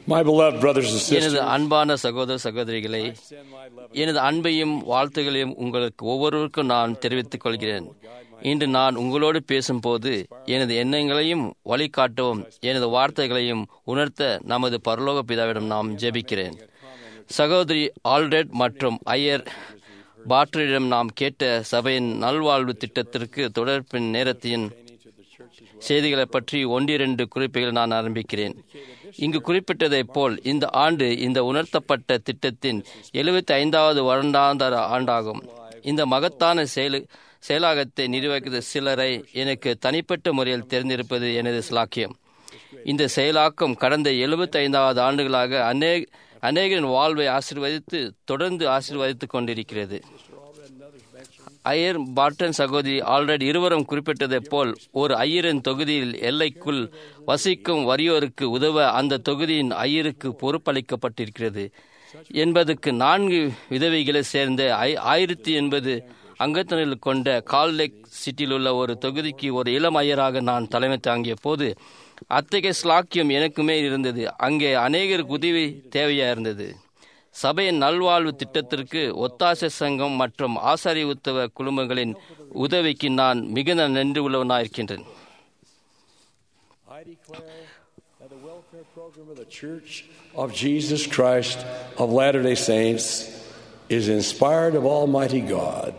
My beloved brothers and sisters, எனது அன்பான சகோதர சகோதரிகளை எனது அன்பையும் வாழ்த்துகளையும் உங்களுக்கு ஒவ்வொருவருக்கும் நான் தெரிவித்துக் கொள்கிறேன் இன்று நான் உங்களோடு பேசும்போது எனது எண்ணங்களையும் வழிகாட்டவும் எனது வார்த்தைகளையும் உணர்த்த நமது பரலோக பிதாவிடம் நாம் ஜெபிக்கிறேன் சகோதரி ஆல்ரெட் மற்றும் ஐயர் பாட்டரிடம் நாம் கேட்ட சபையின் நல்வாழ்வு திட்டத்திற்கு தொடர்பின் நேரத்தின் செய்திகளை பற்றி ஒன்றிரண்டு குறிப்புகள் நான் ஆரம்பிக்கிறேன் இங்கு குறிப்பிட்டதைப் போல் இந்த ஆண்டு இந்த உணர்த்தப்பட்ட திட்டத்தின் எழுபத்தி ஐந்தாவது வருடாந்தர ஆண்டாகும் இந்த மகத்தான செயலு செயலாகத்தை நிர்வகித்த சிலரை எனக்கு தனிப்பட்ட முறையில் தெரிந்திருப்பது எனது சிலாக்கியம் இந்த செயலாக்கம் கடந்த எழுபத்தி ஐந்தாவது ஆண்டுகளாக அநேக அநேகரின் வாழ்வை ஆசீர்வதித்து தொடர்ந்து ஆசீர்வதித்துக் கொண்டிருக்கிறது ஐயர் பாட்டன் சகோதரி ஆல்ரெடி இருவரும் குறிப்பிட்டதைப் போல் ஒரு ஐயரின் தொகுதியில் எல்லைக்குள் வசிக்கும் வறியோருக்கு உதவ அந்த தொகுதியின் ஐயருக்கு பொறுப்பளிக்கப்பட்டிருக்கிறது என்பதற்கு நான்கு விதவைகளை சேர்ந்த ஐ ஆயிரத்தி எண்பது அங்கத்தினர்கள் கொண்ட கால்லேக் சிட்டியில் உள்ள ஒரு தொகுதிக்கு ஒரு இளம் ஐயராக நான் தலைமை தாங்கிய போது அத்தகைய ஸ்லாக்கியம் எனக்குமே இருந்தது அங்கே அநேகருக்கு உதவி தேவையா இருந்தது சபையின் நல்வாழ்வு திட்டத்திற்கு ஒத்தாசை சங்கம் மற்றும் ஆசாரி உத்தவ குழுமங்களின் உதவிக்கு நான் மிகுந்த நன்றி உள்ளவனாயிருக்கின்றேன் I declare that the welfare program of the Church of Jesus Christ of Latter day Saints is inspired of Almighty God.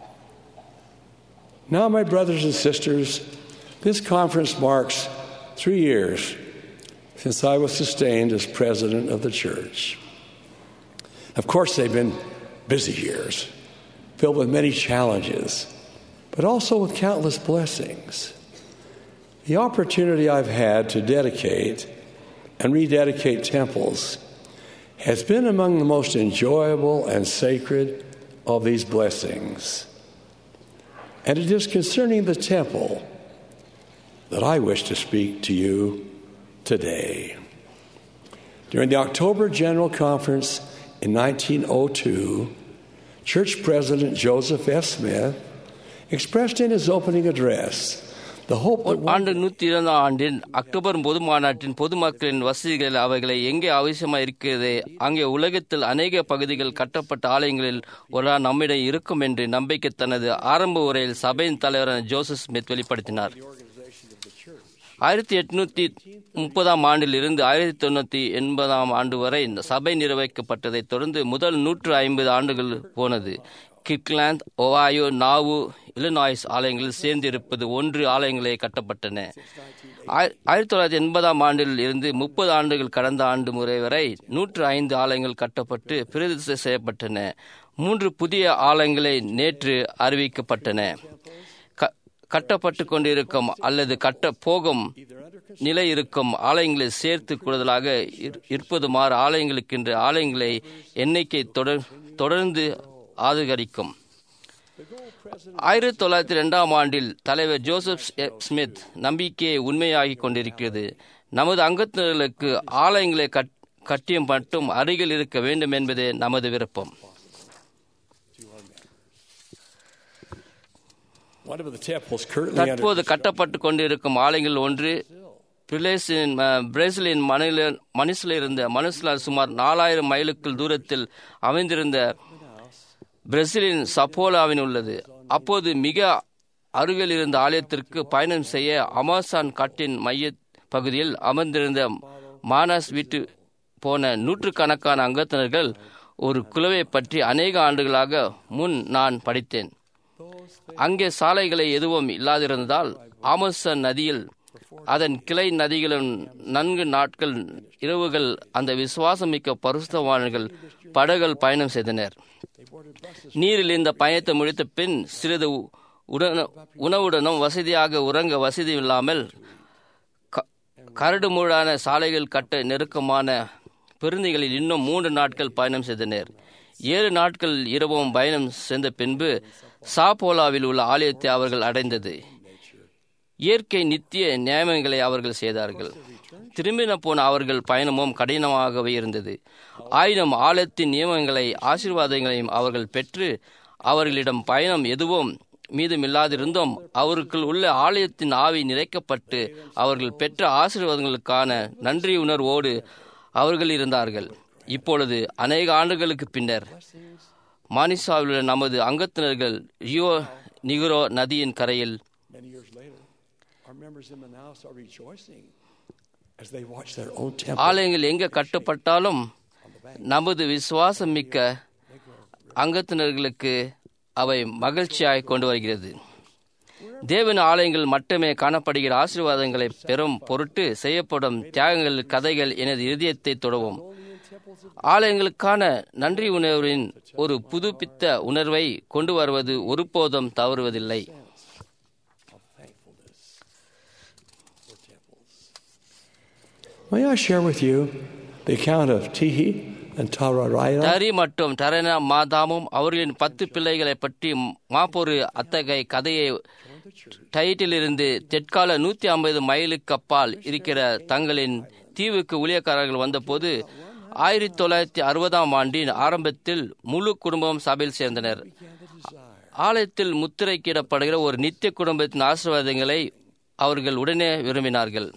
Now, my brothers and sisters, this conference marks three years since I was sustained as president of the church. Of course, they've been busy years, filled with many challenges, but also with countless blessings. The opportunity I've had to dedicate and rededicate temples has been among the most enjoyable and sacred of these blessings. And it is concerning the temple that I wish to speak to you today. During the October General Conference in 1902, Church President Joseph F. Smith expressed in his opening address the hope that one ஆண்டு நூற்றி இருபதாம் ஆண்டின் October பொது மாநாட்டின் பொதுமக்களின் வசதிகள் அவைகளை எங்கே அவசியமாக இருக்கிறது அங்கே உலகத்தில் அநேக பகுதிகள் கட்டப்பட்ட ஆலயங்களில் ஒரு நம்மிடம் இருக்கும் என்று நம்பிக்கை தனது ஆரம்ப உரையில் சபையின் தலைவரான ஜோசப் ஸ்மித் வெளிப்படுத்தினார் ஆயிரத்தி எட்நூத்தி முப்பதாம் ஆண்டில் இருந்து ஆயிரத்தி தொண்ணூத்தி எண்பதாம் ஆண்டு வரை இந்த சபை நிர்வகிக்கப்பட்டதைத் தொடர்ந்து முதல் நூற்று ஐம்பது ஆண்டுகள் போனது கிர்க்லாந்து ஒவாயோ நாவு இலினாய்ஸ் ஆலயங்களில் சேர்ந்திருப்பது ஒன்று ஆலயங்களே கட்டப்பட்டன ஆய- ஆயிரத்தி தொள்ளாயிரத்தி எண்பதாம் ஆண்டில் இருந்து முப்பது ஆண்டுகள் கடந்த ஆண்டு முறை வரை நூற்று ஐந்து ஆலயங்கள் கட்டப்பட்டு பிரதிஷ்டை செய்யப்பட்டன மூன்று புதிய ஆலயங்களை நேற்று அறிவிக்கப்பட்டன க- கட்டப்பட்டு கொண்டிருக்கும் அல்லது கட்ட போகும் நிலை இருக்கும் ஆலயங்களை சேர்த்து கூடுதலாக இரு- இருப்பதுமாறு ஆலயங்களுக்கென்று ஆலயங்களை எண்ணிக்கை தொடர் தொடர்ந்து ஆதரிக்கும் ஆயிரத்தி தொள்ளாயிரத்தி ரெண்டாம் ஆண்டில் தலைவர் ஜோசப் எ- ஸ்மித் நம்பிக்கையை உண்மையாகி கொண்டிருக்கிறது நமது அங்கத்தினர்களுக்கு ஆலயங்களை கட்- கட்டியம் மட்டும் அருகில் இருக்க வேண்டும் என்பதே நமது விருப்பம் one of the temples currently under தற்போது கட்டப்பட்டு கொண்டிருக்கும் ஆலயங்கள் ஒன்று பிரேசிலின் அஹ், பிரேசிலின் மணில மனுசில் இருந்த மனுசில் சுமார் நாலாயிரம் மைலுக்குள் தூரத்தில் அமைந்திருந்த பிரேசிலின் சப்போலாவின் உள்ளது அப்போது மிக அருகில் இருந்த ஆலயத்திற்கு பயணம் செய்ய அமேசான் காட்டின் மைய பகுதியில் அமர்ந்திருந்த மானாஸ் விட்டு போன நூற்றுக்கணக்கான அங்கத்தினர்கள் ஒரு குழுவை பற்றி அநேக ஆண்டுகளாக முன் நான் படித்தேன் அங்கே சாலைகளை எதுவும் இல்லாதிருந்ததால் ஆமசன் நதியில் அதன் கிளை நதிகளும் நன்கு நாட்கள் இரவுகள் அந்த விசுவாசமிக்க பரிசுத்தவான்கள் படகுகள் பயணம் செய்தனர் நீரில் இந்த பயணத்தை முடித்த பின் சிறிது உடன உணவுடனும் வசதியாக உறங்க வசதி இல்லாமல் க- கரடுமுரடான சாலைகள் கட்ட நெருக்கமான பெருந்திகளில் இன்னும் மூன்று நாட்கள் பயணம் செய்தனர் ஏழு நாட்கள் இரவும் பயணம் செய்த பின்பு சாப்போலாவில் உள்ள ஆலயத்தை அவர்கள் அடைந்தது இயற்கை நித்திய நியமங்களை அவர்கள் செய்தார்கள் திரும்பின போன அவர்கள் பயணமும் கடினமாகவே இருந்தது ஆயினும் ஆலயத்தின் நியமங்களை ஆசீர்வாதங்களையும் அவர்கள் பெற்று அவர்களிடம் பயணம் எதுவும் மீதமில்லாதிருந்தும் அவருக்குள் உள்ள ஆலயத்தின் ஆவி நிறைக்கப்பட்டு அவர்கள் பெற்ற ஆசீர்வாதங்களுக்கான நன்றி உணர்வோடு அவர்கள் இருந்தார்கள் இப்பொழுது அநேக ஆண்டுகளுக்கு பின்னர் மானிசாவில் உள்ள நமது அங்கத்தினர்கள் ரியோ நிகுரோ நதியின் கரையில் Many years later, our members in Manaus are rejoicing as they watch their own temple. ஆலயங்கள் எங்கே கட்டப்பட்டாலும் நமது விசுவாசம் மிக்க அங்கத்தினர்களுக்கு அவை மகிழ்ச்சியாய் கொண்டு வருகிறது தேவன் ஆலயங்கள் மட்டுமே காணப்படுகிற ஆசீர்வாதங்களை பெறும் பொருட்டு செய்யப்படும் தியாகங்கள் கதைகள் எனது இதயத்தை தொடவும் ஆலயங்களுக்கான நன்றி உணர்வின் ஒரு புதுப்பித்த உணர்வை கொண்டு வருவது ஒருபோதும் தவறுவதில்லை May I share with you the account of Tihi and Tararaya? தரி மற்றும் டரனா மாதாமும் அவர்களின் பத்து பிள்ளைகளை பற்றி மாப்பொரு அத்தகைய கதையை டைட்டிலிருந்து தெற்கால நூற்றி ஐம்பது மைலுக்கு அப்பால் இருக்கிற தங்களின் தீவுக்கு ஊழியக்காரர்கள் வந்தபோது ஆயிரத்தி தொள்ளாயிரத்தி அறுபதாம் ஆண்டின் ஆரம்பத்தில் முழு குடும்பம் சபையில் சேர்ந்தனர் ஆலயத்தில் முத்திரைக்கிடப்படுகிற ஒரு நித்திய குடும்பத்தின் ஆசீர்வாதங்களை அவர்கள் உடனே விரும்பினார்கள்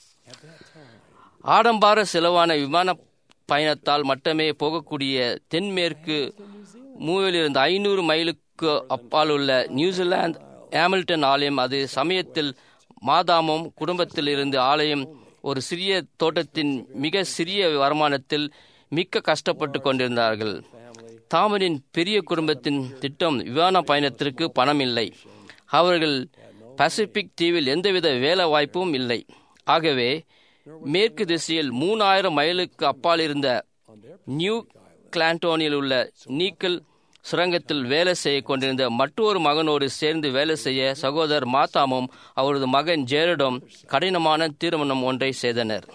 ஆடம்பார செலவான விமான பயணத்தால் மட்டுமே போகக்கூடிய தென்மேற்கு மூவிலிருந்து ஐநூறு மைலுக்கு அப்பால் உள்ள நியூசிலாந்து ஹாமில்டன் ஆலயம் அது சமயத்தில் மாதாமும் குடும்பத்தில் இருந்து ஆலயம் ஒரு சிறிய தோட்டத்தின் மிக சிறிய வருமானத்தில் மிக்க கஷ்டப்பட்டு கொண்டிருந்தார்கள் தாமரின் பெரிய குடும்பத்தின் திட்டம் விமான பயணத்திற்கு பணம் இல்லை அவர்கள் பசிபிக் தீவில் எந்தவித வேலை வாய்ப்பும் இல்லை ஆகவே மேற்கு திசையில் மூணாயிரம் மைலுக்கு அப்பால் இருந்த நியூ கிளாண்டோனில் உள்ள நீக்கல் சுரங்கத்தில் வேலை செய்ய கொண்டிருந்த மற்றொரு மகனோடு சேர்ந்து வேலை செய்ய சகோதரர் மாத்தாமும் அவரது மகன் ஜேரடும் கடினமான தீர்மானம் ஒன்றை செய்தனர்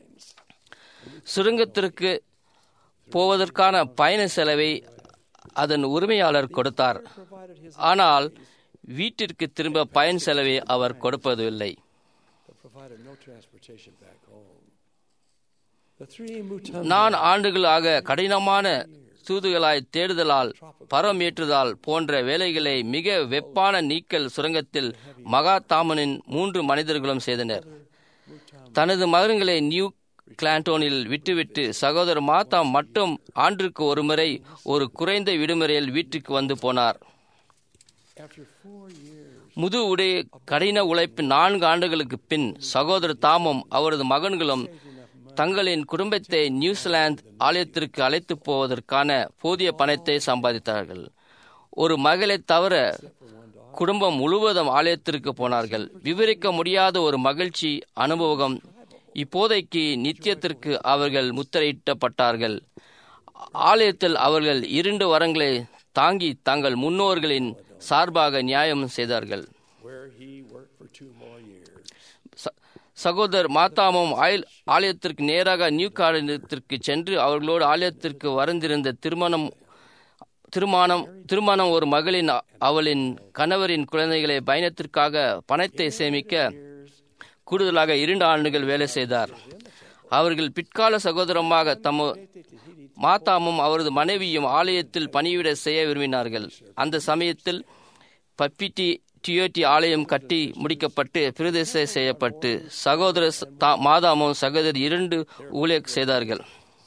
சுரங்கத்திற்கு போவதற்கான பயண செலவை அதன் உரிமையாளர் கொடுத்தார் ஆனால் வீட்டிற்கு திரும்ப பயன் செலவை அவர் கொடுப்பதில்லை provided no transportation back home. The three Mutan நான் ஆண்டுகளாக கடினமான தூதுகளாய் தேடுதலால் பரமேற்றுதல் போன்ற வேலைகளை மிக வெப்பான நீக்கல் சுரங்கத்தில் மகா தாமனின் மூன்று மனிதர்களும் செய்தனர் தனது மகன்களை நியூ கிளாண்டோனில் விட்டுவிட்டு சகோதரர் மாதா மட்டும் ஆண்டிற்கு ஒருமுறை ஒரு குறைந்த விடுமுறையில் வீட்டுக்கு வந்து போனார் after four years முது உடைய கடின உழைப்பின் நான்கு ஆண்டுகளுக்கு பின் சகோதரர் தாமும் அவரது மகன்களும் தங்களின் குடும்பத்தை நியூசிலாந்து ஆலயத்திற்கு அழைத்து போவதற்கான போதிய பணத்தை சம்பாதித்தார்கள் ஒரு மகளை தவிர குடும்பம் முழுவதும் ஆலயத்திற்கு போனார்கள் விவரிக்க முடியாத ஒரு மகிழ்ச்சி அனுபவம் இப்போதைக்கு நித்தியத்திற்கு அவர்கள் முத்திரையிட்டப்பட்டார்கள் ஆலயத்தில் அவர்கள் இரண்டு வரங்களை தாங்கி தங்கள் முன்னோர்களின் சார்பாக நியாயம் செய்தார்கள் where he worked for two more years. ச- சகோதரர் மாத்தாமும் ஆயில் ஆலயத்திற்கு நேராக நியூ காலத்திற்கு சென்று அவர்களோடு ஆலயத்திற்கு வரந்திருந்த திருமணம் திருமணம் திருமணம் ஒரு மகளின் அ- அவளின் கணவரின் குழந்தைகளை பயணத்திற்காக பணத்தை சேமிக்க கூடுதலாக இரண்டு ஆண்டுகள் வேலை செய்தார் அவர்கள் பிற்கால சகோதரமாக தம மாதாமும் அவரது மனைவியும் ஆலயத்தில் பணிவிட செய்ய விரும்பினார்கள் அந்த சமயத்தில் பப்பிட்டி டியோட்டி ஆலயம் கட்டி முடிக்கப்பட்டு பிரதிஷ்டை செய்யப்பட்டு சகோதர ச- தா- மாதாமும் சகோதரி இரண்டு ஊழியர் செய்தார்கள்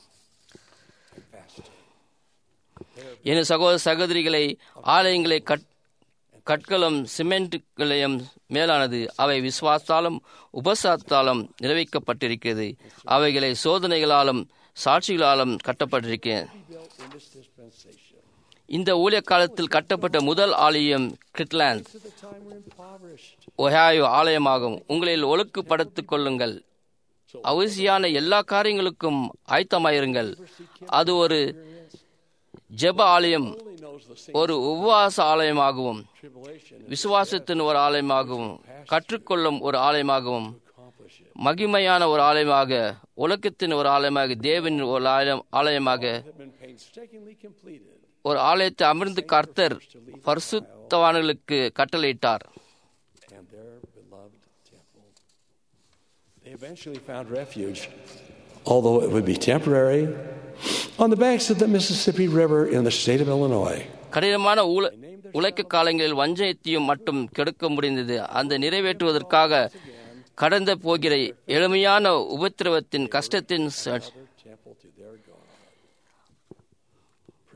என் சகோதர சகோதரிகளை ஆலயங்களை கட் கற்களும் சிமெண்ட்களையும் மேலானது அவை விசுவாசத்தாலும் உபசாரத்தாலும் நிறைவேற்றப்பட்டிருக்கிறது அவைகளை சோதனைகளாலும் சாட்சிகளாலும் கட்டப்பட்டிருக்கிறேன் Built in this dispensation. இந்த ஊழிய காலத்தில் கட்டப்பட்ட முதல் ஆலயம் Kirtland To the time we're impoverished. Ohio ஆலயமாகும் உங்களில் ஒழுக்குப்படுத்திக் கொள்ளுங்கள் அவசியான எல்லா காரியங்களுக்கும் ஆயத்தமாயிருங்கள் அது ஒரு ஜெப ஆலயம் Only knows the same ஒரு உபவாச ஆலயமாகவும் tribulation விசுவாசத்தின் ஒரு ஆலயமாகவும் கற்றுக்கொள்ளும் ஒரு ஆலயமாகவும் accomplish it. மகிமையான ஒரு ஆலயமாக உலகத்தின் ஒரு ஆலயமாக தேவனின் ஒரு ஆலயம் ஆலயமாக Have been painstakingly completed. ஒரு ஆலயத்தை அமர்ந்து கர்த்தர் பரிசுத்தவான்களுக்கு கட்டளையிட்டார் and their beloved temple. They eventually found refuge, although it would be temporary, on the banks of the Mississippi River in the state of Illinois. கடினமான உல- உழைக்க காலங்களில் வஞ்சத்தையும் மட்டும் கெடுக்க முடிந்தது அந்த நிறைவேற்றுவதற்காக கடந்த போகிற எளிமையான உபத்திரவத்தின் கஷ்டத்தின் ச-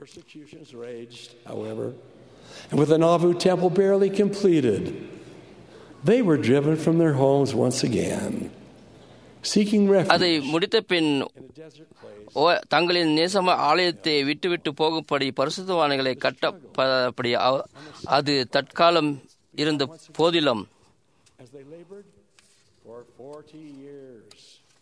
Persecutions raged, however, and with the Nauvoo temple barely completed, they were driven from their homes once again, seeking அதை refuge முடித்த பின் in a desert place. ஓ- தங்களின் நேசம ஆலயத்தை விட்டுவிட்டு போகும்படி பரிசுத்தவான்களை கட்டப்படி அ- அது தற்காலம் இருந்த போதிலும் as they labored for 40 years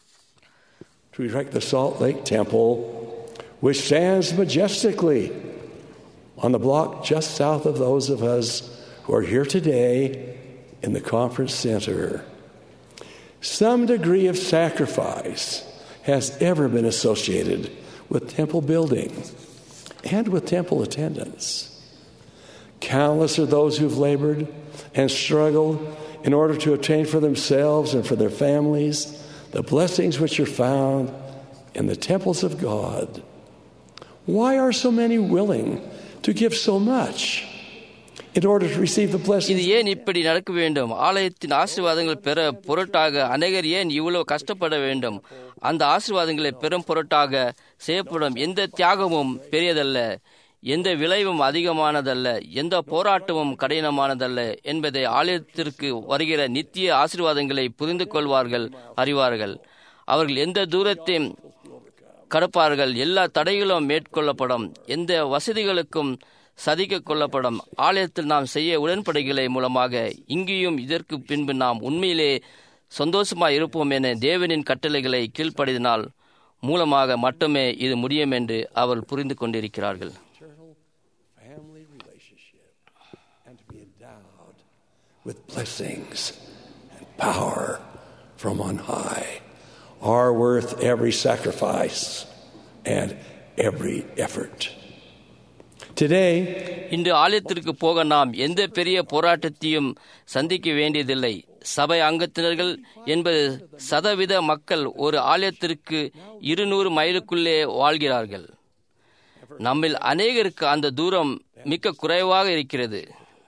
to erect the Salt Lake Temple, which stands majestically on the block just south of those of us who are here today in the conference center. Some degree of sacrifice has ever been associated with temple building and with temple attendance. Countless are those who've labored and struggled in order to obtain for themselves and for their families the blessings which are found in the temples of God. Why are so many willing to give so much in order to receive the இது blessings? ஏன் இப்படி நடக்க வேண்டும் ஆலயத்தின் ஆசீர்வாதங்கள் பெற பொருட்டாக அநேகர் ஏன் இவ்வளவு கஷ்டப்பட வேண்டும் அந்த ஆசீர்வாதங்களை பெறும் பொருட்டாக செய்யப்படும் எந்த தியாகமும் பெரியதல்ல எந்த விளைவும் அதிகமானதல்ல எந்த போராட்டமும் கடினமானதல்ல என்பதை ஆலயத்திற்கு வருகிற நித்திய ஆசீர்வாதங்களை புரிந்து கொள்வார்கள் அறிவார்கள் அவர்கள் எந்த தூரத்தையும் கடப்பார்கள் எல்லா தடைகளும் மேற்கொள்ளப்படும் எந்த வசதிகளுக்கும் சதிக்க கொள்ளப்படும் ஆலயத்தில் நாம் செய்ய உடன்படிக்கைகளை மூலமாக இங்கேயும் இதற்கு பின்பு நாம் உண்மையிலே சந்தோஷமாய் இருப்போம் என தேவனின் கட்டளைகளை கீழ்ப்படிதினால் மூலமாக மட்டுமே இது முடியும் என்று அவர் புரிந்து கொண்டிருக்கிறார்கள் Eternal family relationship and to be endowed with blessings and power from on high are worth every sacrifice and every effort. Today, இன்று ஆலயத்திற்கு போக நாம் எந்த பெரிய போராட்டத்தையும் சந்திக்க வேண்டியதில்லை சபை அங்கத்தினர்கள் என்பது சதவீத மக்கள் ஒரு ஆலயத்திற்கு இருநூறு மைலுக்குள்ளே வாழ்கிறார்கள் நம்மில் அநேகருக்கு அந்த தூரம் மிக குறைவாக இருக்கிறது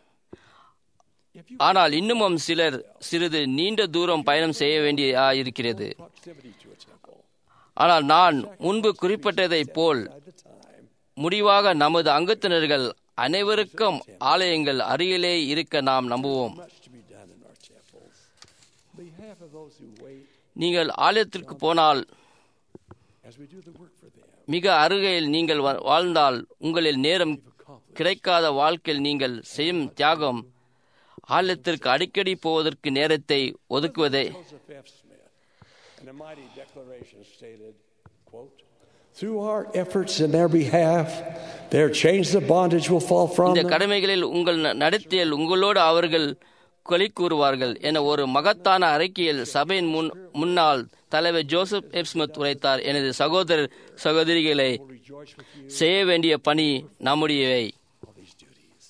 ஆனால் இன்னமும் சிலர் சிறிது நீண்ட தூரம் பயணம் செய்ய வேண்டிய இருக்கிறது proximity to a temple ஆனால் நான் முன்பு குறிப்பிட்டதைப் போல் at the time முடிவாக நமது அங்கத்தினர்கள் அனைவருக்கும் ஆலயங்கள் அருகிலே இருக்க நாம் நம்புவோம் much to be done in our temples. On behalf of those who wait நீங்கள் ஆலயத்திற்கு போனால் as we do the work for them, மிக அருகையில் நீங்கள் வா- வாழ்ந்தால் உங்களில் நேரம் கிடைக்காத வாழ்க்கையில் நீங்கள் செய்யும் தியாகம் ஆலயத்திற்கு அடிக்கடி போவதற்கு நேரத்தை ஒதுக்குவதே Joseph F. Smith, in a mighty declaration stated, quote, Through our efforts in their behalf, their chains of bondage will fall from இந்த them. கடமைகளில் உங்கள் ந- நடத்தியல் உங்களோடு அவர்கள் கொலை கூறுவார்கள் என ஒரு மகத்தான அறிக்கையில் சபையின் முன் முன்னாள் தலைவர் ஜோசப் எப்ஸ்மித் உரைத்தார் எனது சகோதரர் சகோதரிகளை Rejoice with you செய்ய வேண்டிய பணி நம்முடையவை all these duties.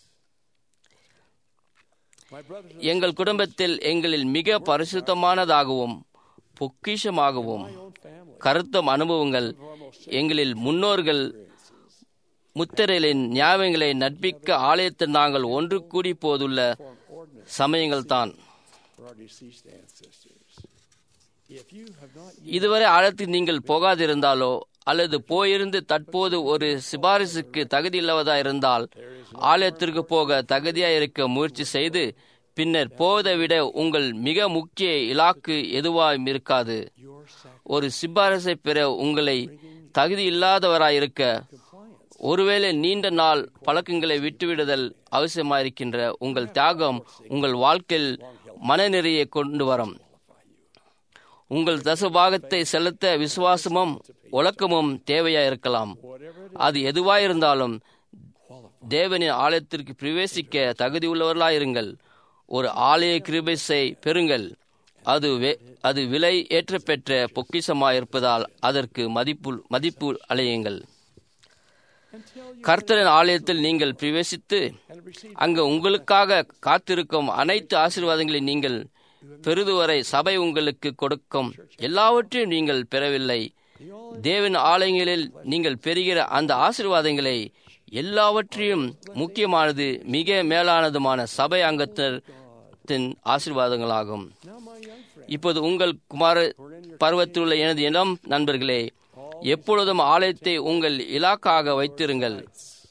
My brothers and எங்கள் குடும்பத்தில் எங்களில் மிக பரிசுத்தமானதாகவும் பொக்கிஷமாகவும் my own family, கருத்தும் அனுபவங்கள் எங்களில் முன்னோர்கள் முத்திரைகளின் ஞாபகங்களை நட்பிக்க ஆலயத்தில் நாங்கள் ஒன்று கூடி போதுள்ள form ordinance சமயங்கள் தான் for our deceased ancestors. If you have not இதுவரை ஆழத்தில் நீங்கள் போகாதிருந்தாலோ அல்லது போயிருந்து தற்போது ஒரு சிபாரிசுக்கு தகுதி இல்லாததா இருந்தால் ஆலயத்திற்கு போக தகுதியா இருக்க முயற்சி செய்து பின்னர் போவதை விட உங்கள் மிக முக்கிய இலாக்கு எதுவாயும் இருக்காது your sacrifice ஒரு சிபாரிசை பெற உங்களை தகுதி இல்லாதவராயிருக்க ஒருவேளை நீண்ட நாள் பழக்கங்களை விட்டுவிடுதல் அவசியமாயிருக்கின்ற உங்கள் தியாகம் உங்கள் வாழ்க்கையில் மனநிறையை கொண்டு வரும் உங்கள் தசபாகத்தை செலுத்த விசுவாசமும் ஒழுக்கமும் தேவையா இருக்கலாம் அது எதுவாயிருந்தாலும் தேவனின் ஆலயத்திற்கு பிரவேசிக்க தகுதி உள்ளவர்களாயிருங்கள் ஒரு ஆலய கிருபைசை பெறுங்கள் அது வே- அது விலை ஏற்ற பெற்ற பொக்கிஷமாயிருப்பதால் அதற்கு மதிப்பு மதிப்பு அலையுங்கள் கர்த்தரின் ஆலயத்தில் நீங்கள் பிரவேசித்து அங்கு உங்களுக்காக காத்திருக்கும் அனைத்து ஆசீர்வாதங்களை நீங்கள் பெறுதுவரை சபை உங்களுக்கு கொடுக்கும் எல்லாவற்றையும் நீங்கள் பெறவில்லை தேவன் ஆலயங்களில் நீங்கள் பெறுகிற அந்த ஆசீர்வாதங்களை எல்லாவற்றையும் முக்கியமானது மிக மேலானதுமான சபை அங்கத்தின் ஆசீர்வாதங்களாகும் இப்போது உங்கள் குமார பருவத்தில் எனது இளம் நண்பர்களே எப்பொழுதும் ஆலயத்தை உங்கள் இலாக்காக வைத்திருங்கள்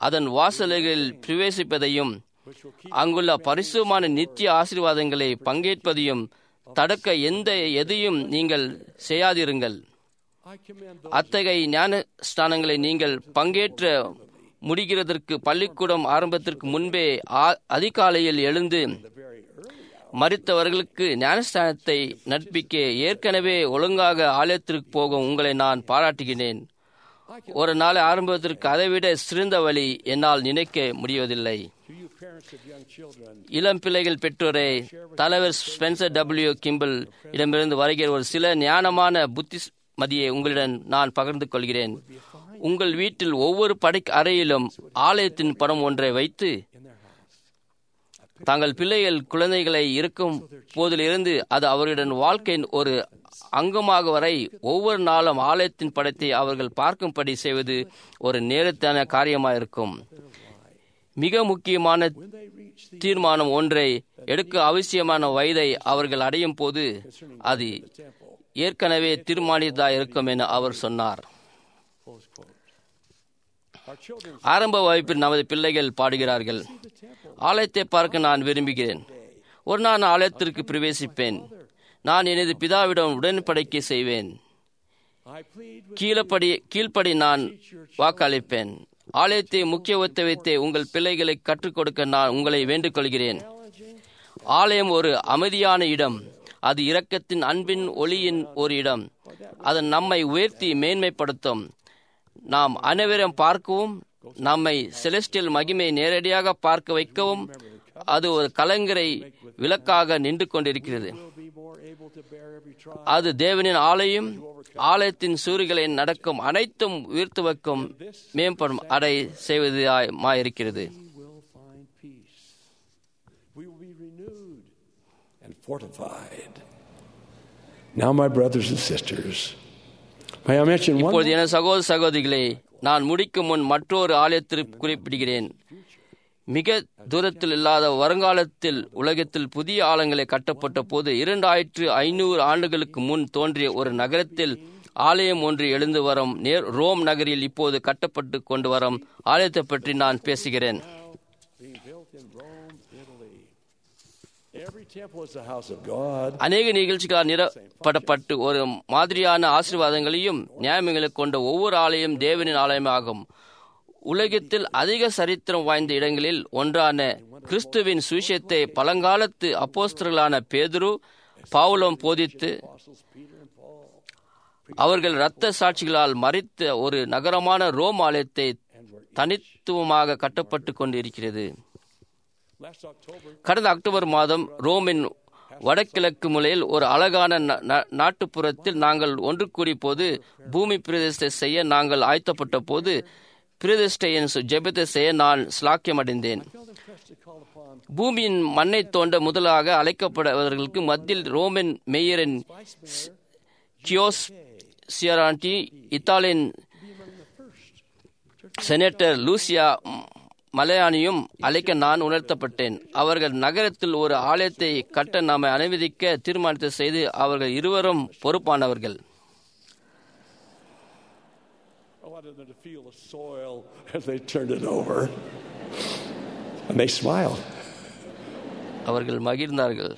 அதன் வாசல்களில் பிரவேசிப்பதையும் அங்குள்ள பரிசுமான நித்திய ஆசீர்வாதங்களை பங்கேற்பதையும் தடுக்க எந்த எதையும் நீங்கள் செய்யாதிருங்கள் I commend those அத்தகைய ஞான ஸ்தானங்களை நீங்கள் பங்கேற்ற முடிகிறதற்கு பள்ளிக்கூடம் ஆரம்பத்திற்கு முன்பே ஆ- அதிகாலையில் எழுந்து மறித்தவர்களுக்கு ஞானஸ்தானத்தை நட்பிக்க ஏற்கனவே ஒழுங்காக ஆலயத்திற்கு போகும் உங்களை நான் பாராட்டுகிறேன் ஒரு நாள் ஆரம்பத்திற்கு அதைவிட சிறந்த வழி என்னால் நினைக்க முடிவதில்லை to you parents of young children. இளம் பிள்ளைகள் பெற்றோரை தலைவர் ஸ்பென்சர் டபிள்யூ கிம்பிள் இடமிருந்து வருகிற ஒரு சில ஞானமான புத்திமதியை உங்களிடம் நான் பகிர்ந்து கொள்கிறேன் உங்கள் வீட்டில் ஒவ்வொரு படை அறையிலும் ஆலயத்தின் படம் ஒன்றை வைத்து தங்கள் பிள்ளைகள் குழந்தைகளை இருக்கும் போதிலிருந்து அது அவர்களின் வாழ்க்கையின் ஒரு அங்கமாக வரை ஒவ்வொரு நாளும் ஆலயத்தின் படத்தை அவர்கள் பார்க்கும்படி செய்வது ஒரு நேரத்தான காரியமாக இருக்கும் மிக முக்கியமான தீர்மானம் ஒன்றை எடுக்க அவசியமான வயதை அவர்கள் அடையும் போது அது ஏற்கனவே தீர்மானித்ததா இருக்கும் என அவர் சொன்னார் Close quote. Our children ஆரம்ப வகுப்பில் நமது பிள்ளைகள் பாடுகிறார்கள் ஆலயத்தை பார்க்க நான் விரும்புகிறேன் ஒரு நாள் நான் ஆலயத்திற்கு பிரவேசிப்பேன் நான் எனது பிதாவிடம் உடன்படிக்கை செய்வேன் I plead with கீழப்படி கீழ்ப்படி நான் வாக்களிப்பேன் ஆலயத்தை முக்கியத்துவத்தை உங்கள் பிள்ளைகளை கற்றுக் கொடுக்க நான் உங்களை வேண்டுகொள்கிறேன் ஆலயம் ஒரு அமைதியான இடம் அது இரக்கத்தின் அன்பின் ஒளியின் ஒரு இடம் அது நம்மை உயர்த்தி மேன்மைப்படுத்தும் நாம் அனைவரும் பார்க்கவும் நம்மை செலஸ்டியல் மகிமை நேரடியாக பார்க்க வைக்கவும் அது ஒரு கலங்கரை விளக்காக நின்று கொண்டிருக்கிறது will be more able to bear every trial. அது தேவனின் ஆலயம் ஆலயத்தின் சூரியகளை நடக்கும் அனைத்தும் உயர்த்து வைக்கும் மேம்படும் அடை செய்வதாயிருக்கிறது We will find peace. We will be renewed and fortified. Now, my brothers and sisters, may I mention one இப்பொழுது என சகோதர சகோதரிகளே நான் முடிக்கும் முன் மற்றொரு ஆலயத்திற்கு குறிப்பிடுகிறேன் மிக தூரத்தில் இல்லாத வருங்காலத்தில் உலகத்தில் புதிய ஆலயங்களை கட்டப்பட்ட போது இரண்டாயிரத்து ஐநூறு ஆண்டுகளுக்கு முன் தோன்றிய ஒரு நகரத்தில் ஆலயம் ஒன்று எழுந்து வரும் நேர் ரோம் நகரில் இப்போது கட்டப்பட்டு கொண்டு வரும் ஆலயத்தை பற்றி நான் பேசுகிறேன் being built in Rome, Italy. Every temple is the house of God. அநேக நிகழ்ச்சிகளால் நிரப்படப்பட்டு ஒரு மாதிரியான ஆசீர்வாதங்களையும் நியாயங்களைக் கொண்ட ஒவ்வொரு ஆலயம் தேவனின் ஆலயமாகும் உலகத்தில் அதிக சரித்திரம் வாய்ந்த இடங்களில் ஒன்றான கிறிஸ்துவின் சுவிசேஷத்தை பழங்காலத்து அப்போஸ்தலர்களான பேதுரு பவுலம் போதித்து அவர்கள் இரத்த சாட்சிகளால் மறித்த ஒரு நகரமான ரோம் ஆலயத்தை தனித்துவமாக கட்டப்பட்டு கொண்டிருக்கிறது Last October, கடந்த அக்டோபர் மாதம் ரோமின் வடகிழக்கு மூலையில் ஒரு அழகான ந- ந- நாட்டுப்புறத்தில் நாங்கள் ஒன்று கூடிய போது பூமி பிரதிஷ்டை செய்ய நாங்கள் ஆயத்தப்பட்ட போது பிரதிஷ்டையின் சு- ஜெபத்தை செய்ய நான் ஸ்லாக்கியம் அடைந்தேன் felt impressed to call upon பூமியின் மண்ணை தோண்ட முதலாக அழைக்கப்படுவதற்கு மத்தியில் ரோமன் மேயரின் கியோஸ் சியராண்டி இத்தாலியன் செனட்டர் லூசியா ம், மலையானியும் அழைக்க நான் உணர்த்தப்பட்டேன் அவர்கள் நகரத்தில் ஒரு ஆலயத்தை கட்ட நாம அனுமதிக்க தீர்மானத்தை செய்து அவர்கள் இருவரும் பொறுப்பானவர்கள் I wanted them to feel the soil as they turned it over. And they smiled. அவர்கள் மகிழ்ந்தார்கள்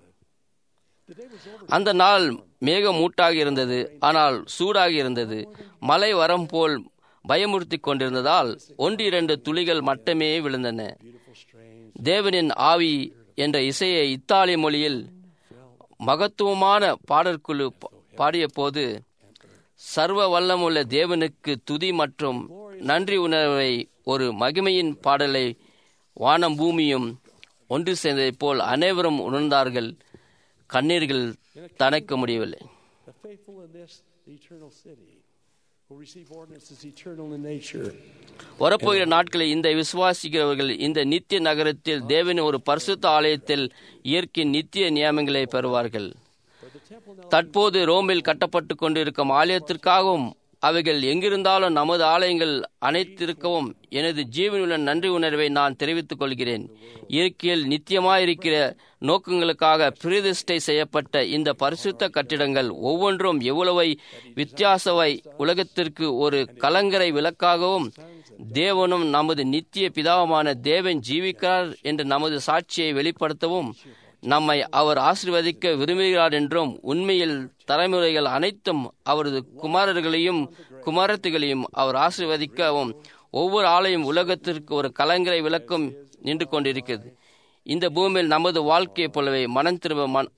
அந்த நாள் மேகமூட்டாக இருந்தது ஆனால் சூடாக இருந்தது மழை வரம் போல் பயமுறுத்தி கொண்டிருந்ததால் ஒன்று இரண்டு துளிகள் மட்டுமே விழுந்தன தேவனின் ஆவி என்ற இசையை இத்தாலிய மொழியில் மகத்துவமான பாடற்குழு பா- பாடிய போது சர்வ வல்லமுள்ள தேவனுக்கு துதி மற்றும் நன்றி உணர்வை ஒரு மகிமையின் பாடலை வானம் பூமியும் ஒன்று சேர்ந்ததைப் போல் அனைவரும் உணர்ந்தார்கள் கண்ணீர்கள் தனக்க முடியவில்லை The faithful in this, the eternal city, who receive ordinances eternal in nature. வரப்போகிற நாட்களில் இந்த விசுவாசிக்கிறவர்கள் இந்த நித்திய நகரத்தில் தேவனின் ஒரு பரிசுத்த ஆலயத்தில் இயற்கையின் நித்திய நியமங்களை பெறுவார்கள் தற்போது ரோமில் கட்டப்பட்டு கொண்டிருக்கும் ஆலயத்திற்காகவும் அவைகள் எங்கிருந்தாலும் நமது ஆலயங்கள் அனைத்திருக்கவும் எனது ஜீவனுள்ள நன்றி உணர்வை நான் தெரிவித்துக் கொள்கிறேன் இயற்கையில் நித்தியமாயிருக்கிற நோக்கங்களுக்காக பிரதிஷ்டை செய்யப்பட்ட இந்த பரிசுத்த கட்டிடங்கள் ஒவ்வொன்றும் எவ்வளவை வித்தியாசவை உலகத்திற்கு ஒரு கலங்கரை விளக்காகவும் தேவனும் நமது நித்திய பிதாவுமான தேவன் ஜீவிக்கிறார் என்ற நமது சாட்சியை வெளிப்படுத்தவும் நம்மை அவர் ஆசிர்வதிக்க விரும்புகிறார் என்றும் உண்மையில் தலைமுறைகள் அனைத்தும் அவரது குமாரர்களையும் குமாரத்துகளையும் அவர் ஆசிர்வதிக்கவும் ஒவ்வொரு ஆலயம் உலகத்திற்கு ஒரு கலங்கரை விளக்கம் நின்று கொண்டிருக்கிறது இந்த பூமியில் நமது வாழ்க்கையைப் போலவே மனம் திரும்ப மன்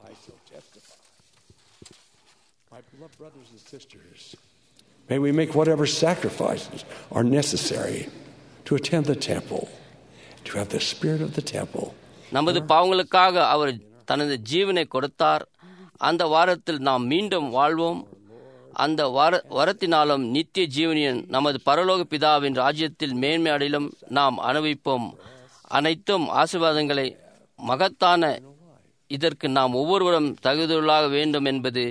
My beloved brothers and sisters, may we make whatever sacrifices are necessary to attend the temple, to have the spirit of the temple. நமது பாவங்களுக்காக அவர் தனது ஜீவனை கொடுத்தார் அந்த வாரத்தில் நாம் மீண்டும் வாழ்வோம் அந்த வார வரத்தினாலும் நித்திய ஜீவனியன் நமது பரலோக பிதாவின் ராஜ்யத்தில் மேன்மையடிலும் நாம் அனுபவிப்போம் அனைத்தும் ஆசீர்வாதங்களை மகத்தான இதற்கு நாம் ஒவ்வொருவரும் தகுதியுள்ளாக வேண்டும் என்பது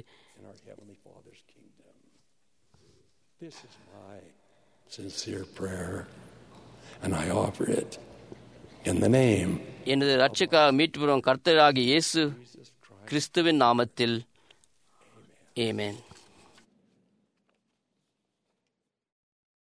This is my sincere prayer, and I offer it in the name எனது ரட்சக்காக மீட்புறும் கர்த்தராகிய இயேசு கிறிஸ்துவின் நாமத்தில் ஏமேன்